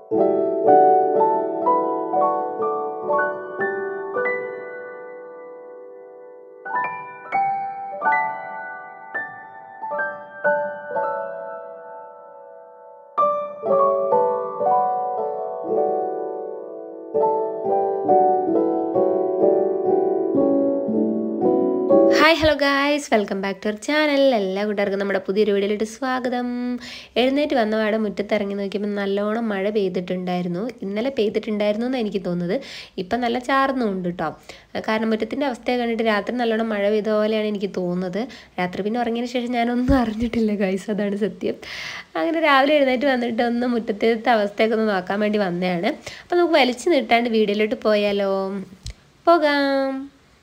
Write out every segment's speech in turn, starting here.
hi hello guys welcome back to our channel എല്ലാ കൂട്ടുകാർക്കും നമ്മുടെ പുതിയൊരു വീഡിയോയിലോട്ട് സ്വാഗതം എഴുന്നേറ്റ് വന്നപാടെ മുറ്റത്തിറങ്ങി നോക്കിയപ്പോൾ നല്ലോണം മഴ പെയ്തിട്ടുണ്ടായിരുന്നു ഇന്നലെ പെയ്തിട്ടുണ്ടായിരുന്നു എന്നാണ് എനിക്ക് തോന്നുന്നത് ഇപ്പം നല്ല ചാർന്നുണ്ട് കേട്ടോ കാരണം മുറ്റത്തിൻ്റെ അവസ്ഥയെ കണ്ടിട്ട് രാത്രി നല്ലോണം മഴ പെയ്ത പോലെയാണ് എനിക്ക് തോന്നുന്നത് രാത്രി പിന്നെ ഉറങ്ങിയതിന് ശേഷം ഞാനൊന്നും അറിഞ്ഞിട്ടില്ല ഗായ്സ് അതാണ് സത്യം അങ്ങനെ രാവിലെ എഴുന്നേറ്റ് വന്നിട്ട് ഒന്ന് മുറ്റത്തെ അവസ്ഥയൊക്കെ ഒന്ന് നോക്കാൻ വേണ്ടി വന്നതാണ് അപ്പോൾ നമുക്ക് വലിച്ചു നീട്ടാണ്ട് വീഡിയോയിലോട്ട് പോയാലോ പോകാം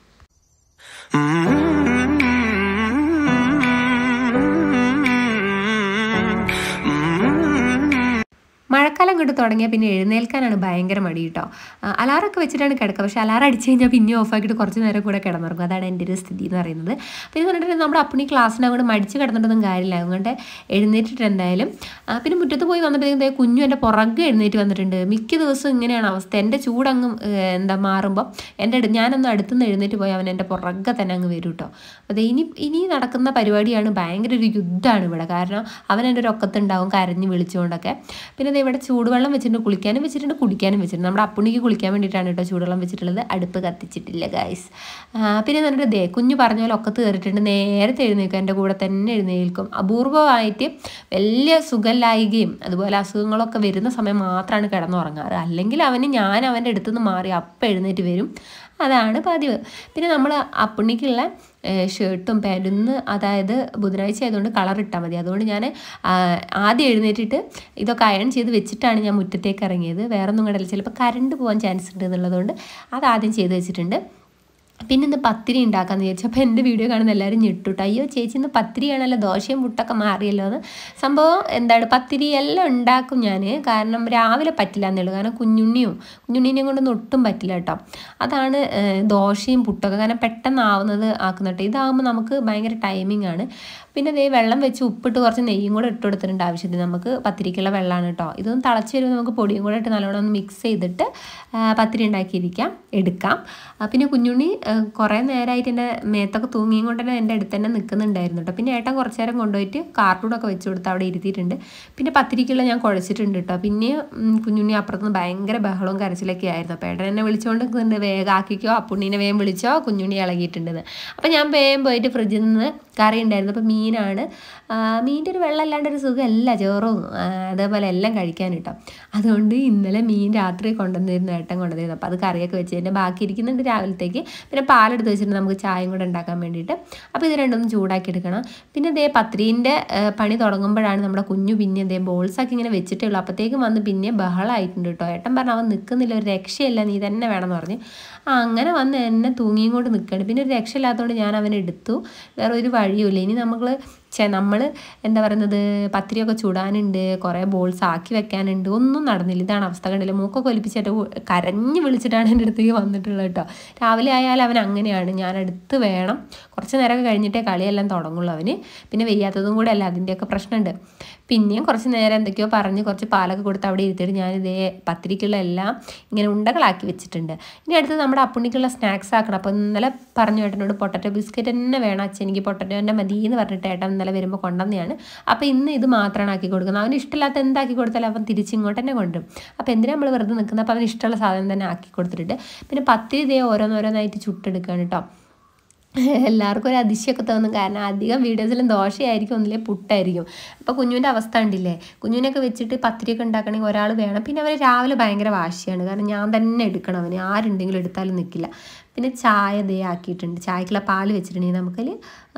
മഴക്കാലം കൊണ്ട് തുടങ്ങിയാൽ പിന്നെ എഴുന്നേൽക്കാനാണ് ഭയങ്കര മടി കേട്ടോ അലാറൊക്കെ വെച്ചിട്ടാണ് കിടക്കുക പക്ഷേ അലാറം അടിച്ച് കഴിഞ്ഞാൽ പിന്നെ ഓഫാക്കിയിട്ട് കുറച്ച് നേരം കൂടെ കിടന്നുറങ്ങും അതാണ് എൻ്റെ ഒരു സ്ഥിതി എന്ന് പറയുന്നത് പിന്നെ പറഞ്ഞിട്ടുണ്ടെങ്കിൽ നമ്മുടെ അപ്പണി ക്ലാസ്സിന് അങ്ങോട്ട് മടിച്ച് കിടന്നിട്ടൊന്നും കാര്യമില്ല അതുകൊണ്ട് എഴുന്നേറ്റിട്ട് എന്തായാലും ആ, പിന്നെ മുറ്റത്ത് പോയി വന്നിട്ട് കുഞ്ഞു എൻ്റെ പുറകെ എഴുന്നേറ്റ് വന്നിട്ടുണ്ട് മിക്ക ദിവസവും ഇങ്ങനെയാണ് അവസ്ഥ എൻ്റെ ചൂടങ്ങ് ഏഹ്, എന്താ മാറുമ്പോൾ എൻ്റെ അടുത്ത് ഞാനൊന്ന് അടുത്തുനിന്ന് എഴുന്നേറ്റ് പോയി അവൻ എൻ്റെ പുറകെ തന്നെ അങ്ങ് വരും കേട്ടോ അത് ഇനി ഇനി നടക്കുന്ന പരിപാടിയാണ് ഭയങ്കര ഒരു യുദ്ധമാണ് ഇവിടെ കാരണം അവൻ എൻ്റെ ഒരു ഒക്കത്തുണ്ടാവും കരഞ്ഞ് വിളിച്ചുകൊണ്ടൊക്കെ പിന്നെ ദേ ഇവിടെ ചൂടുവെള്ളം വെച്ചിട്ടുണ്ട് കുളിക്കാനും വെച്ചിട്ടുണ്ട് കുടിക്കാനും വെച്ചിട്ടുണ്ട് നമ്മുടെ അപ്പുണ്ണിക്ക് കുളിക്കാൻ വേണ്ടിയിട്ടാണ് കേട്ടോ ചൂടുവെള്ളം വെച്ചിട്ടുള്ളത് അടുപ്പ് കത്തിച്ചിട്ടില്ല ഗായ്സ് പിന്നെ എന്നിട്ട് ദേ കുഞ്ഞു പറഞ്ഞ പോലെ ഒക്കത്ത് കയറിയിട്ടുണ്ട് നേരത്തെ എഴുന്നേൽക്കും എൻ്റെ കൂടെ തന്നെ എഴുന്നേൽക്കും അപൂർവമായിട്ട് വലിയ സുഖമില്ലായികയും അതുപോലെ അസുഖങ്ങളൊക്കെ വരുന്ന സമയം മാത്രമാണ് കിടന്നുറങ്ങാറ് അല്ലെങ്കിൽ അവന് ഞാൻ അവൻ്റെ അടുത്തുനിന്ന് മാറി അപ്പം എഴുന്നേറ്റ് വരും അതാണ് പതിവ് പിന്നെ നമ്മൾ അപ്പുണ്ണിക്കുള്ള ഷർട്ടും പാൻറ്റും ഇന്ന് അതായത് ബുധനാഴ്ച ആയതുകൊണ്ട് കളർ ഇട്ടാൽ മതി അതുകൊണ്ട് ഞാൻ ആ, ആദ്യം എഴുന്നേറ്റിട്ട് ഇതൊക്കെ അയൺ ചെയ്ത് വെച്ചിട്ടാണ് ഞാൻ മുറ്റത്തേക്ക് ഇറങ്ങിയത് വേറെ ഒന്നും കണ്ടില്ല ചിലപ്പോൾ കറണ്ട് പോകാൻ ചാൻസ് ഉണ്ട് എന്നുള്ളതുകൊണ്ട് അത് ആദ്യം ചെയ്ത് വെച്ചിട്ടുണ്ട് പിന്നെ ഇന്ന് പത്തിരി ഉണ്ടാക്കാമെന്ന് വിചാരിച്ചു അപ്പോൾ എൻ്റെ വീഡിയോ കാണുന്ന എല്ലാവരും ഞെട്ടുട്ടോ അയ്യോ ചേച്ചി ഇന്ന് പത്തിരിയാണല്ലോ ദോശയും പുട്ടൊക്കെ മാറിയല്ലോ എന്ന് സംഭവം എന്താണ് പത്തിരി എല്ലാം ഉണ്ടാക്കും ഞാൻ കാരണം രാവിലെ പറ്റില്ല എന്നുള്ളൂ കാരണം കുഞ്ഞുണ്ണിയും കുഞ്ഞുണ്ണീനെയും കൊണ്ടൊന്നും ഒട്ടും പറ്റില്ല കേട്ടോ അതാണ് ഏഹ്, ദോശയും പുട്ടൊക്കെ കാരണം പെട്ടെന്ന് ആവുന്നത് ആക്കുന്നുണ്ട് ഇതാകുമ്പോൾ നമുക്ക് ഭയങ്കര ടൈമിംഗ് ആണ് പിന്നെ ദേ വെള്ളം വെച്ച് ഉപ്പിട്ട് കുറച്ച് നെയ്യും കൂടെ ഇട്ട് കൊടുത്തിട്ടുണ്ട് ആവശ്യത്തിന് നമുക്ക് പത്തിരിക്കുള്ള വെള്ളമാണ് കേട്ടോ ഇതൊന്ന് തിളച്ച് വരുമ്പോൾ നമുക്ക് പൊടിയും കൂടെ ഇട്ട് നല്ലോണം ഒന്ന് മിക്സ് ചെയ്തിട്ട് ആ, പത്തിരി ഉണ്ടാക്കിയിരിക്കാം എടുക്കാം ആ, പിന്നെ കുഞ്ഞുണ്ണി ആ, കുറേ നേരമായിട്ട് എൻ്റെ മേത്തൊക്കെ തൂങ്ങിയും കൊണ്ട് തന്നെ എൻ്റെ അടുത്ത് തന്നെ നിൽക്കുന്നുണ്ടായിരുന്നു കേട്ടോ പിന്നെ ഏട്ടൻ കുറച്ച് നേരം കൊണ്ടുപോയിട്ട് കാർട്ടൂണൊക്കെ വെച്ച് കൊടുത്ത് അവിടെ ഇരുത്തിയിട്ടുണ്ട് പിന്നെ പത്തിരിക്കുള്ള ഞാൻ കുഴച്ചിട്ടുണ്ട് കേട്ടോ പിന്നെ ഉം, കുഞ്ഞുണ്ണി അപ്പുറത്തുനിന്ന് ഭയങ്കര ബഹളവും കരച്ചിലൊക്കെ ആയിരുന്നു അപ്പോൾ ഏട്ടൻ എന്നെ വിളിച്ചുകൊണ്ട് നിൽക്കുന്നുണ്ട് വേഗം ആക്കിക്കോ അപ്പുണ്ണീനെ വേഗം വിളിച്ചോ കുഞ്ഞുണ്ണി ഇളകിയിട്ടുണ്ടെന്ന് അപ്പോൾ ഞാൻ വേഗം പോയിട്ട് ഫ്രിഡ്ജിൽ നിന്ന് കറി ഉണ്ടായിരുന്നു അപ്പോൾ മീനാണ് ആ, മീൻ്റെ ഒരു വെള്ളം അല്ലാണ്ട് ഒരു സുഖമല്ല ചോറും ആ, അതേപോലെ എല്ലാം കഴിക്കാൻ കേട്ടോ അതുകൊണ്ട് ഇന്നലെ മീൻ രാത്രി കൊണ്ടുവന്നിരുന്നു ഏട്ടൻ കൊണ്ടുവന്നിരുന്നു അപ്പോൾ അത് കറിയൊക്കെ വെച്ച് തന്നെ ബാക്കി ഇരിക്കുന്നുണ്ട് രാവിലത്തേക്ക് പിന്നെ പാലെടുത്ത് വെച്ചിട്ട് നമുക്ക് ചായയും കൂടെ ഉണ്ടാക്കാൻ വേണ്ടിയിട്ട് അപ്പോൾ ഇത് രണ്ടൊന്നും ചൂടാക്കി എടുക്കണം പിന്നെ ഇതേ പത്രീൻ്റെ പണി തുടങ്ങുമ്പോഴാണ് നമ്മുടെ കുഞ്ഞു പിന്നെ ഇതേ ബോൾസാക്കി ഇങ്ങനെ വെച്ചിട്ടേ ഉള്ളൂ അപ്പോഴത്തേക്കും വന്ന് പിന്നെ ബഹളമായിട്ടുണ്ട് കേട്ടോ ഏട്ടൻ പറഞ്ഞു അവൻ നിൽക്കുന്നില്ല ഒരു രക്ഷയില്ല നീ തന്നെ വേണമെന്ന് പറഞ്ഞ് ആ അങ്ങനെ വന്ന് എന്നെ തൂങ്ങിയും കൊണ്ട് നിൽക്കുകയാണ് പിന്നെ ഒരു രക്ഷയില്ലാത്തതുകൊണ്ട് ഞാൻ അവനെ എടുത്തു വേറെ ഒരു വഴിയുമില്ല ഇനി നമ്മൾ ചെ നമ്മൾ എന്താ പറയുന്നത് പത്തിരിയൊക്കെ ചുടാനുണ്ട് കുറേ ബോൾസ് ആക്കി വെക്കാനുണ്ട് ഒന്നും നടന്നില്ല ഇതാണ് അവസ്ഥ കണ്ടില്ല മൂക്കൊക്കെ ഒലിപ്പിച്ചിട്ട് കരഞ്ഞ് വിളിച്ചിട്ടാണ് എൻ്റെ അടുത്തേക്ക് വന്നിട്ടുള്ളത് കേട്ടോ രാവിലെ ആയാൽ അവൻ അങ്ങനെയാണ് ഞാൻ അടുത്ത് വേണം കുറച്ച് നേരമൊക്കെ കഴിഞ്ഞിട്ടേ കളിയെല്ലാം തുടങ്ങുള്ളൂ അവന് പിന്നെ വെയ്യാത്തതും കൂടെ അല്ല അതിൻ്റെയൊക്കെ പ്രശ്നമുണ്ട് പിന്നെയും കുറച്ച് നേരം എന്തൊക്കെയോ പറഞ്ഞ് കുറച്ച് പാലൊക്കെ കൊടുത്ത് അവിടെ ഇരുത്തിയിട്ട് ഞാനിതേ പത്തിരിക്കുള്ള എല്ലാം ഇങ്ങനെ ഉണ്ടകളാക്കി വെച്ചിട്ടുണ്ട് ഇനി അടുത്ത് നമ്മുടെ അപ്പുണ്ണിക്കുള്ള സ്നാക്സ് ആക്കണം അപ്പോൾ ഇന്നലെ പറഞ്ഞു ഏട്ടനോട് പൊട്ടറ്റോ ബിസ്ക്കറ്റ് തന്നെ വേണം അച്ഛൻ എനിക്ക് പൊട്ടറ്റോ തന്നെ മതി എന്ന് പറഞ്ഞിട്ട് ഏട്ടൻ ഇന്നലെ വരുമ്പോൾ കൊണ്ടുവന്നെയാണ് അപ്പോൾ ഇന്ന് ഇത് മാത്രമാണ് ആക്കി കൊടുക്കുന്നത് അവന് ഇഷ്ടമില്ലാത്ത എന്താക്കി കൊടുത്താലും അവൻ തിരിച്ചിങ്ങോട്ട് തന്നെ കൊണ്ടുവരും അപ്പോൾ എന്തിനാ നമ്മൾ വെറുതെ നിൽക്കുന്നത് അപ്പോൾ അവന് ഇഷ്ടമുള്ള സാധനം തന്നെ ആക്കി കൊടുത്തിട്ടുണ്ട് പിന്നെ പത്തിരി ഇതേ ഓരോന്നോരോന്നായിട്ട് ചുട്ടെടുക്കുകയാണ് കേട്ടോ എല്ലാവർക്കും ഒരു അതിശയമൊക്കെ തോന്നും കാരണം അധികം വീഡിയോസിലും ദോശയായിരിക്കും ഒന്നില്ലേ പുട്ടായിരിക്കും അപ്പോൾ കുഞ്ഞുവിൻ്റെ അവസ്ഥ ഉണ്ടില്ലേ കുഞ്ഞുവിനൊക്കെ വെച്ചിട്ട് പത്തിരിയൊക്കെ ഉണ്ടാക്കണമെങ്കിൽ ഒരാൾ വേണം പിന്നെ അവർ രാവിലെ ഭയങ്കര വാശിയാണ് കാരണം ഞാൻ തന്നെ എടുക്കണം അവന് ആരുണ്ടെങ്കിലും എടുത്താലും നിൽക്കില്ല പിന്നെ ചായ ദേ ആക്കിയിട്ടുണ്ട് ചായക്കുള്ള പാൽ വെച്ചിട്ടുണ്ടെങ്കിൽ നമുക്കതിൽ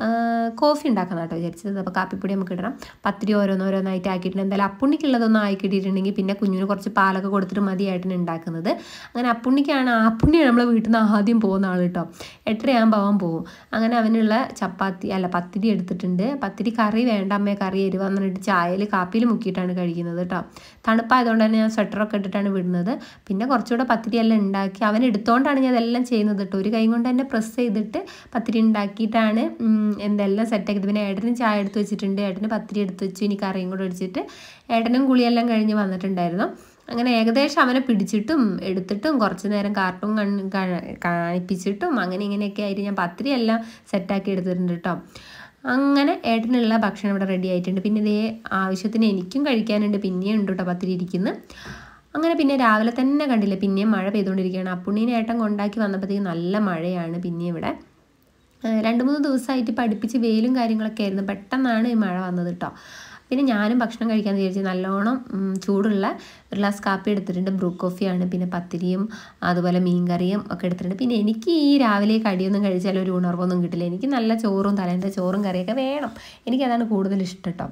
കോഫി ഉണ്ടാക്കണം കേട്ടോ വിചാരിച്ചത് അപ്പോൾ കാപ്പിപ്പൊടി നമുക്ക് ഇടണം പത്തിരി ഓരോന്നോരോന്നായിട്ട് ആക്കിയിട്ടുണ്ട് എന്തായാലും അപ്പുണ്ണിക്കുള്ളതൊന്നും ആയി കിട്ടിയിട്ടുണ്ടെങ്കിൽ പിന്നെ കുഞ്ഞിന് കുറച്ച് പാലൊക്കെ കൊടുത്തിട്ട് മതിയായിട്ടാണ് ഉണ്ടാക്കുന്നത് അങ്ങനെ അപ്പുണ്ണിക്കാണ് അപ്പുണ്ണിയാണ് നമ്മളെ വീട്ടിൽ നിന്ന് ആദ്യം പോകുന്ന ആൾ കേട്ടോ എട്ടരയാകുമ്പോൾ അവൻ പോകും അങ്ങനെ അവനുള്ള ചപ്പാത്തി അല്ല പത്തിരി എടുത്തിട്ടുണ്ട് പത്തിരി കറി വേണ്ട അമ്മേ കറി എരിവ് എന്നിട്ട് ചായയിൽ കാപ്പിയിൽ മുക്കിയിട്ടാണ് കഴിക്കുന്നത് കേട്ടോ തണുപ്പായതുകൊണ്ട് തന്നെ ഞാൻ സ്വെറ്ററൊക്കെ ഇട്ടിട്ടാണ് വിടുന്നത് പിന്നെ കുറച്ചുകൂടെ പത്തിരി എല്ലാം ഉണ്ടാക്കി അവൻ എടുത്തോണ്ടാണ് ഞാൻ ഇതെല്ലാം ചെയ്യുന്നത് കേട്ടോ ഒരു കൈ കൊണ്ട് തന്നെ പ്രസ് ചെയ്തിട്ട് പത്തിരി ഉണ്ടാക്കിയിട്ടാണ് ഉം, എന്തെല്ലാം സെറ്റാക്കിയത് പിന്നെ ഏട്ടന് ചായ എടുത്ത് വെച്ചിട്ടുണ്ട് ഏട്ടന് പത്തിരി എടുത്ത് വെച്ചു ഇനി കറിയും കൂടെ ഒഴിച്ചിട്ട് ഏട്ടനും കുളിയെല്ലാം കഴിഞ്ഞ് വന്നിട്ടുണ്ടായിരുന്നു അങ്ങനെ ഏകദേശം അവനെ പിടിച്ചിട്ടും എടുത്തിട്ടും കുറച്ച് നേരം കാർട്ടൂൺ കണ് കാ- കാണിപ്പിച്ചിട്ടും അങ്ങനെ ഇങ്ങനെയൊക്കെ ആയിട്ട് ഞാൻ പത്തിരി എല്ലാം സെറ്റാക്കി എടുത്തിട്ടുണ്ട് കേട്ടോ അങ്ങനെ ഏട്ടനുള്ള ഭക്ഷണം ഇവിടെ റെഡി ആയിട്ടുണ്ട് പിന്നെ ഇതേ ആവശ്യത്തിന് എനിക്കും കഴിക്കാനുണ്ട് പിന്നെയും ഉണ്ട് കേട്ടോ പത്തിരി ഇരിക്കുന്നു അങ്ങനെ പിന്നെ രാവിലെ തന്നെ കണ്ടില്ലേ പിന്നെയും മഴ പെയ്തുകൊണ്ടിരിക്കുകയാണ് അപ്പുണ്ണീനെ ഏട്ടൻ കൊണ്ടാക്കി വന്നപ്പോഴത്തേക്ക് നല്ല മഴയാണ് പിന്നെയും ഇവിടെ ഏഹ് രണ്ട് മൂന്ന് ദിവസമായിട്ട് പഠിപ്പിച്ച് വെയിലും കാര്യങ്ങളൊക്കെ ആയിരുന്നു പെട്ടെന്നാണ് ഈ മഴ വന്നത് കേട്ടോ പിന്നെ ഞാനും ഭക്ഷണം കഴിക്കാൻ വിചാരിച്ചു നല്ലോണം ഉം, ചൂടുള്ള ഒരു ഗ്ലാസ് കാപ്പി എടുത്തിട്ടുണ്ട് ബ്രൂ കോഫിയാണ് പിന്നെ പത്തിരിയും അതുപോലെ മീൻകറിയും ഒക്കെ എടുത്തിട്ടുണ്ട് പിന്നെ എനിക്ക് ഈ രാവിലെ കടിയൊന്നും കഴിച്ചാൽ ഒരു ഉണർവൊന്നും കിട്ടില്ല എനിക്ക് നല്ല ചോറും തലേൻ്റെ ചോറും കറിയൊക്കെ വേണം എനിക്കതാണ് കൂടുതൽ ഇഷ്ടം കേട്ടോ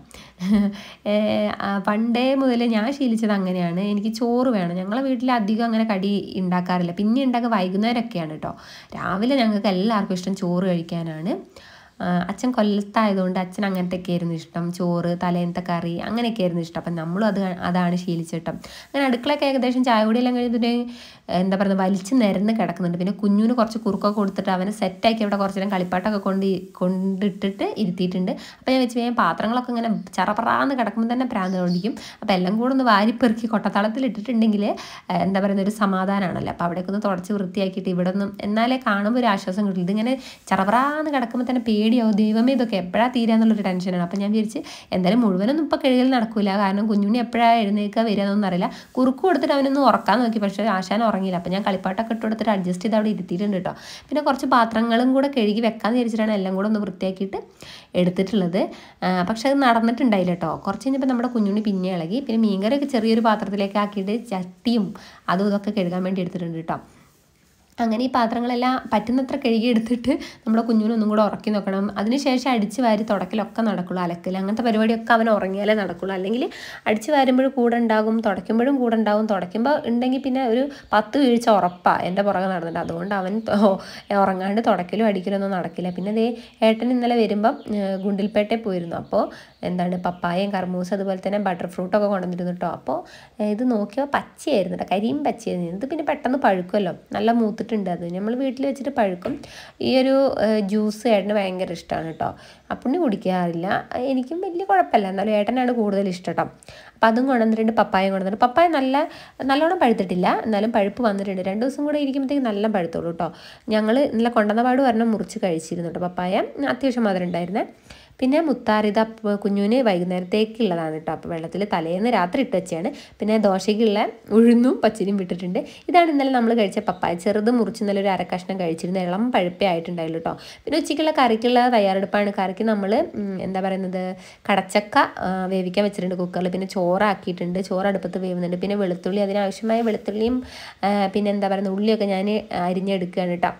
ഏഹ്, ആ, പണ്ടേ മുതൽ ഞാൻ ശീലിച്ചത് അങ്ങനെയാണ് എനിക്ക് ചോറ് വേണം ഞങ്ങളെ വീട്ടിൽ അധികം അങ്ങനെ കടി ഉണ്ടാക്കാറില്ല പിന്നെ ഉണ്ടാക്കുക വൈകുന്നേരമൊക്കെയാണ് കേട്ടോ രാവിലെ ഞങ്ങൾക്ക് എല്ലാവർക്കും ഇഷ്ടം ചോറ് കഴിക്കാനാണ് ആ, അച്ഛൻ കൊല്ലത്തായതുകൊണ്ട് അച്ഛൻ അങ്ങനത്തെയൊക്കെ ആയിരുന്നു ഇഷ്ടം ചോറ് തലേന്നത്തെ കറി അങ്ങനെയൊക്കെ ആയിരുന്നു ഇഷ്ടം അപ്പം നമ്മളും അത് അതാണ് ശീലിച്ചിട്ടം അങ്ങനെ അടുക്കളയൊക്കെ ഏകദേശം ചായ കുടിയെല്ലാം കഴിഞ്ഞിട്ട് എന്താ പറയുക വലിച്ച് നിരന്ന് കിടക്കുന്നുണ്ട് പിന്നെ കുഞ്ഞിന് കുറച്ച് കുറുക്കൊക്കെ കൊടുത്തിട്ട് അവനെ സെറ്റാക്കി അവിടെ കുറച്ച് നേരം കളിപ്പാട്ടൊക്കെ കൊണ്ട് ഇ- കൊണ്ടിട്ടിട്ട് ഇരുത്തിയിട്ടുണ്ട് അപ്പോൾ ഞാൻ വെച്ച് വേഗം പാത്രങ്ങളൊക്കെ ഇങ്ങനെ ചറപറാന്ന് കിടക്കുമ്പോൾ തന്നെ പ്രാന്ത് കൊണ്ടിരിക്കും അപ്പോൾ എല്ലാം കൂടെ ഒന്ന് വാരിപ്പെറുക്കി കൊട്ടത്തളത്തിൽ ഇട്ടിട്ടുണ്ടെങ്കിൽ എന്താ പറയുന്ന ഒരു സമാധാനമാണല്ലോ അപ്പോൾ അവിടേക്ക് ഒന്ന് തുടച്ച് വൃത്തിയാക്കിയിട്ട് ഇവിടെ ഒന്നും എന്നാലേ കാണുമ്പോൾ ഒരു ആശ്വാസം കിട്ടില്ല ഇതിങ്ങനെ ചറപറാന്ന് കിടക്കുമ്പോൾ തന്നെ പേടിയാവും ദൈവമേ ഇതൊക്കെ എപ്പോഴാണ് തീരാന്നുള്ളൊരു ടെൻഷനാണ് അപ്പോൾ ഞാൻ വിചാരിച്ച് എന്തായാലും മുഴുവനൊന്നും ഇപ്പോൾ കഴുകൽ നടക്കില്ല കാരണം കുഞ്ഞുണ്ണി എപ്പോഴാണ് എഴുന്നേൽക്കുക വരിക എന്നൊന്നും അറിയില്ല കുറുക്ക് കൊടുത്തിട്ട് അവനൊന്ന് ഉറക്കാൻ നോക്കി പക്ഷേ ആശാൻ ഉറങ്ങിയില്ല അപ്പോൾ ഞാൻ കളിപ്പാട്ടൊക്കെ ഇട്ട് കൊടുത്തിട്ട് അഡ്ജസ്റ്റ് ചെയ്ത് അവിടെ ഇരുത്തിയിട്ടുണ്ട് കേട്ടോ പിന്നെ കുറച്ച് പാത്രങ്ങളും കൂടെ കഴുകി വെക്കാന്ന് വിചാരിച്ചിട്ടാണ് എല്ലാം കൂടെ ഒന്ന് വൃത്തിയാക്കിയിട്ട് എടുത്തിട്ടുള്ളത് ആ, പക്ഷെ അത് നടന്നിട്ടുണ്ടായില്ല കേട്ടോ കുറച്ച് കഴിഞ്ഞപ്പോൾ നമ്മുടെ കുഞ്ഞുണ്ണി പിന്നെ ഇളകി പിന്നെ മീൻകറിയൊക്കെ ചെറിയൊരു പാത്രത്തിലേക്ക് ആക്കിയിട്ട് ചട്ടിയും അതും ഇതൊക്കെ കഴുകാൻ വേണ്ടി എടുത്തിട്ടുണ്ട് കേട്ടോ അങ്ങനെ ഈ പാത്രങ്ങളെല്ലാം പറ്റുന്നത്ര കഴുകി എടുത്തിട്ട് നമ്മുടെ കുഞ്ഞിനെ ഒന്നും കൂടെ ഉറക്കി നോക്കണം അതിനുശേഷം അടിച്ച് വാരി തുടക്കലൊക്കെ നടക്കുള്ളൂ അലക്കൽ അങ്ങനത്തെ പരിപാടിയൊക്കെ അവൻ ഉറങ്ങിയാലേ നടക്കുള്ളൂ അല്ലെങ്കിൽ അടിച്ച് വാരുമ്പോഴും കൂടെ ഉണ്ടാകും തുടയ്ക്കുമ്പോഴും കൂടെ ഉണ്ടാകും തുടയ്ക്കുമ്പോൾ ഉണ്ടെങ്കിൽ പിന്നെ ഒരു പത്ത് വീഴ്ച ഉറപ്പാണ് എൻ്റെ പുറകെ നടന്നിട്ട് അതുകൊണ്ട് അവൻ തൊ- ഉറങ്ങാണ്ട് തുടക്കലും അടിക്കലും ഒന്നും നടക്കില്ല പിന്നെ ദേ ഏട്ടൻ ഇന്നലെ വരുമ്പം ഏഹ്, ഗുണ്ടിൽപേട്ടയിൽ പോയിരുന്നു അപ്പോൾ എന്താണ് പപ്പായയും കർമൂസ് അതുപോലെ തന്നെ ബട്ടർ ഫ്രൂട്ടൊക്കെ കൊണ്ടുവന്നിരുന്നു കേട്ടോ അപ്പോൾ ഏഹ്, ഇത് നോക്കിയപ്പോൾ പച്ചയായിരുന്നു കേട്ടോ കരിയും പച്ചയായിരുന്നു ഇത് പിന്നെ പെട്ടെന്ന് പഴുക്കുമല്ലോ നല്ല മൂത്തിട്ടുണ്ട് അത് നമ്മൾ വീട്ടിൽ വെച്ചിട്ട് പഴുക്കും ഈ ഒരു ഏഹ്, ജ്യൂസ് ഏട്ടന് ഭയങ്കര ഇഷ്ടമാണ് കേട്ടോ അപ്പുണ്ണി കുടിക്കാറില്ല എനിക്കും വലിയ കുഴപ്പമില്ല എന്നാലും ഏട്ടനാണ് കൂടുതൽ ഇഷ്ടം കേട്ടോ അപ്പം അതും കൊണ്ടുവന്നിട്ടുണ്ട് പപ്പായം കൊണ്ടുവന്നിട്ട് പപ്പായ നല്ല നല്ലോണം പഴുത്തിട്ടില്ല എന്നാലും പഴുപ്പ് വന്നിട്ടുണ്ട് രണ്ട് ദിവസം കൂടെ ഇരിക്കുമ്പോഴത്തേക്ക് നല്ല പഴുത്തോളൂ കേട്ടോ ഞങ്ങൾ ഇന്നലെ കൊണ്ടുവന്ന പാട് ഒരെണ്ണം മുറിച്ച് കഴിച്ചിരുന്നു കേട്ടോ പപ്പായ അത്യാവശ്യം മധുരം ഉണ്ടായിരുന്നേ പിന്നെ മുത്താറിത കുഞ്ഞുവിന് വൈകുന്നേരത്തേക്കുള്ളതാണ് കേട്ടോ അപ്പോൾ വെള്ളത്തിൽ തലേന്ന് രാത്രി ഇട്ട് വെച്ചാണ് പിന്നെ ദോശയ്ക്കുള്ള ഉഴുന്നും പച്ചരിയും വിട്ടിട്ടുണ്ട് ഇതാണ് ഇന്നലെ നമ്മൾ കഴിച്ച പപ്പായ ചെറുത് മുറിച്ച് ഇന്നലെ ഒരു അരക്കഷ്ണം കഴിച്ചിരുന്നു ഇളം പഴുപ്പേ ആയിട്ടുണ്ടായുള്ളൂ കേട്ടോ പിന്നെ ഉച്ചയ്ക്കുള്ള കറിക്കുള്ള തയ്യാറെടുപ്പാണ് കറിക്ക് നമ്മൾ എന്താ പറയുന്നത് കടച്ചക്ക ആ, വേവിക്കാൻ വെച്ചിട്ടുണ്ട് കുക്കറിൽ പിന്നെ ചോറാക്കിയിട്ടുണ്ട് ചോറ് അടുപ്പത്ത് വേവുന്നുണ്ട് പിന്നെ വെളുത്തുള്ളി അതിനാവശ്യമായ വെളുത്തുള്ളിയും ആ, പിന്നെ എന്താ പറയുന്നത് ഉള്ളിയൊക്കെ ഞാൻ അരിഞ്ഞെടുക്കുകയാണ് കേട്ടോ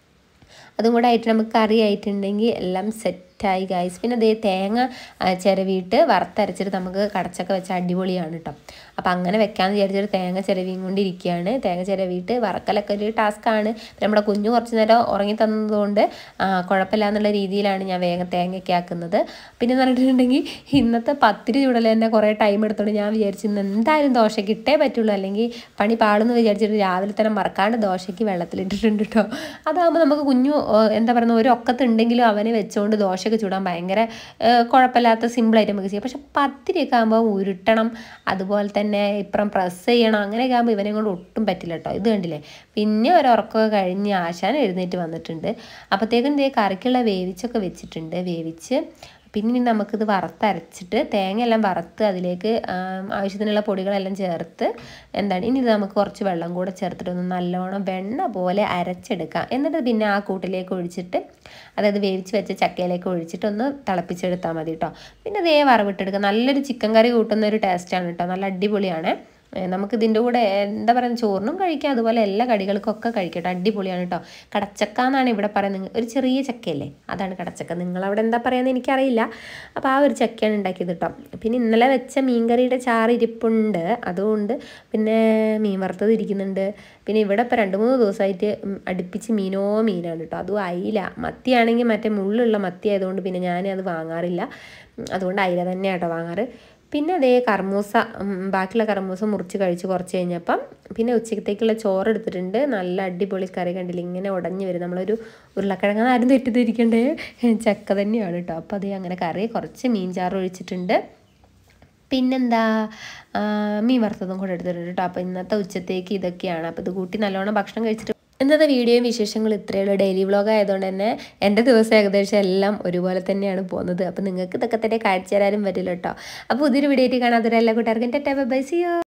അതും കൂടെ ആയിട്ട് നമുക്ക് കറി ആയിട്ടുണ്ടെങ്കിൽ എല്ലാം സെറ്റായി ഗൈസ് പിന്നെ അതേ തേങ്ങ ആ, ചിരവിയിട്ട് വറുത്തരച്ചിട്ട് നമുക്ക് കടച്ചൊക്കെ വെച്ച അടിപൊളിയാണ് കേട്ടോ അപ്പം അങ്ങനെ വെക്കാമെന്ന് വിചാരിച്ചിട്ട് തേങ്ങ ചിരവിയും കൊണ്ടിരിക്കുകയാണ് തേങ്ങ ചിരവിയിട്ട് വറക്കലൊക്കെ ഒരു ടാസ്ക്കാണ് പിന്നെ നമ്മുടെ കുഞ്ഞു കുറച്ച് നേരം ഉറങ്ങി തന്നതുകൊണ്ട് ആ, കുഴപ്പമില്ല എന്നുള്ള രീതിയിലാണ് ഞാൻ വേഗം തേങ്ങയൊക്കെ ആക്കുന്നത് പിന്നെ എന്ന് പറഞ്ഞിട്ടുണ്ടെങ്കിൽ ഇന്നത്തെ പത്തിരി ചൂടൽ തന്നെ കുറേ ടൈം എടുത്തോണ്ട് ഞാൻ വിചാരിച്ചു ഇന്ന് എന്തായാലും ദോശയ്ക്ക് ഇട്ടേ പറ്റുള്ളൂ അല്ലെങ്കിൽ പണി പാടുന്നു വിചാരിച്ചിട്ട് രാവിലെ തന്നെ മറക്കാണ്ട് ദോശയ്ക്ക് വെള്ളത്തിലിട്ടിട്ടുണ്ട് കേട്ടോ അതാകുമ്പോൾ നമുക്ക് കുഞ്ഞു ഏ, എന്താ പറയുക ഒരു ഒക്കത്തുണ്ടെങ്കിലും അവനെ വെച്ചുകൊണ്ട് ദോശയൊക്കെ ചൂടാൻ ഭയങ്കര ഏ, കുഴപ്പമില്ലാത്ത സിമ്പിളായിട്ട് നമുക്ക് ചെയ്യാം പക്ഷെ പത്തിരിയൊക്കെ ആകുമ്പോൾ ഉരുട്ടണം അതുപോലെ തന്നെ ഇപ്പുറം പ്രസ് ചെയ്യണം അങ്ങനെയൊക്കെ ആകുമ്പോൾ ഇവനെ കൊണ്ട് ഒട്ടും പറ്റില്ല കേട്ടോ ഇത് കണ്ടില്ലേ പിന്നെ ഒരു ഉറക്കമൊക്കെ കഴിഞ്ഞ് ആശാൻ എഴുന്നേറ്റ് വന്നിട്ടുണ്ട് അപ്പോഴത്തേക്കും ഇതേ കറിക്കുള്ള വേവിച്ചൊക്കെ വെച്ചിട്ടുണ്ട് വേവിച്ച് പിന്നെ ഇനി നമുക്കിത് വറുത്തരച്ചിട്ട് തേങ്ങ എല്ലാം വറുത്ത് അതിലേക്ക് ആം, ആവശ്യത്തിനുള്ള പൊടികളെല്ലാം ചേർത്ത് എന്താണ് ഇനി ഇത് നമുക്ക് കുറച്ച് വെള്ളം കൂടെ ചേർത്തിട്ട് ഒന്ന് നല്ലോണം വെണ്ണ പോലെ അരച്ചെടുക്കാം എന്നിട്ട് പിന്നെ ആ കൂട്ടിലേക്ക് ഒഴിച്ചിട്ട് അതായത് വേവിച്ച് വെച്ച ചക്കയിലേക്ക് ഒഴിച്ചിട്ട് ഒന്ന് തിളപ്പിച്ചെടുത്താൽ മതി കേട്ടോ പിന്നെ ഇതേ വറവിട്ടെടുക്കുക നല്ലൊരു ചിക്കൻ കറി കൂട്ടുന്ന ഒരു ടേസ്റ്റാണ് കേട്ടോ നല്ല അടിപൊളിയാണ് ഏഹ് നമുക്ക് ഇതിൻ്റെ കൂടെ എന്താ പറയുക ചോറിനും കഴിക്കാം അതുപോലെ എല്ലാ കടികൾക്കൊക്കെ കഴിക്കട്ടെ അടിപൊളിയാണ് കേട്ടോ കടച്ചക്ക എന്നാണ് ഇവിടെ പറയുന്നത് ഒരു ചെറിയ ചക്കയല്ലേ അതാണ് കടച്ചക്ക നിങ്ങളവിടെ എന്താ പറയുന്നത് എനിക്കറിയില്ല അപ്പോൾ ആ ഒരു ചക്കയാണ് ഉണ്ടാക്കിയത് കേട്ടോ പിന്നെ ഇന്നലെ വെച്ച മീൻകറിയുടെ ചാറ് ഇരിപ്പുണ്ട് അതുകൊണ്ട് പിന്നെ മീൻ വറുത്തത് ഇരിക്കുന്നുണ്ട് പിന്നെ ഇവിടെ ഇപ്പോൾ രണ്ട് മൂന്ന് ദിവസമായിട്ട് ഉം, അടുപ്പിച്ച് മീനോ മീനാണ് കേട്ടോ അതും അയില മത്തിയാണെങ്കിൽ മറ്റേ മുള്ളുള്ള മത്തി ആയതുകൊണ്ട് പിന്നെ ഞാൻ അത് വാങ്ങാറില്ല ഉം, അതുകൊണ്ട് അയില തന്നെയാണ് കേട്ടോ വാങ്ങാറ് പിന്നെ അതേ കർമൂസ ഉം, ബാക്കിയുള്ള കർമൂസ മുറിച്ച് കഴിച്ച് കുറച്ച് കഴിഞ്ഞപ്പം പിന്നെ ഉച്ചക്കത്തേക്കുള്ള ചോറ് എടുത്തിട്ടുണ്ട് നല്ല അടിപൊളി കറി കണ്ടില്ല ഇങ്ങനെ ഉടഞ്ഞു വരും നമ്മളൊരു ഉരുളക്കിഴങ്ങ് ആരും തെറ്റിദ്ധരിക്കണ്ടേ ചക്ക തന്നെയാണ് കേട്ടോ അപ്പോൾ അതേ അങ്ങനെ കറി കുറച്ച് മീൻ ചാറ് ഒഴിച്ചിട്ടുണ്ട് പിന്നെന്താ ആ, മീൻ വറുത്തതും കൂടെ എടുത്തിട്ടുണ്ട് കേട്ടോ അപ്പോൾ ഇന്നത്തെ ഉച്ചത്തേക്ക് ഇതൊക്കെയാണ് അപ്പോൾ ഇത് കൂട്ടി നല്ലോണം ഭക്ഷണം കഴിച്ചിട്ട് ഇന്നത്തെ വീഡിയോയും വിശേഷങ്ങളും ഇത്രയേ ഉള്ളൂ ഡെയിലി വ്ളോഗ് ആയതുകൊണ്ട് തന്നെ എൻ്റെ ദിവസം ഏകദേശം എല്ലാം ഒരുപോലെ തന്നെയാണ് പോകുന്നത് അപ്പോൾ നിങ്ങൾക്ക് ഇതൊക്കെ തന്നെ കാഴ്ച തരാനും പറ്റില്ല കേട്ടോ അപ്പോൾ പുതിയൊരു വീഡിയോ ആയിട്ട് കാണാതെ എല്ലാ കൂട്ടുകാർക്കും ടെറ്റാ ബൈ സിയോ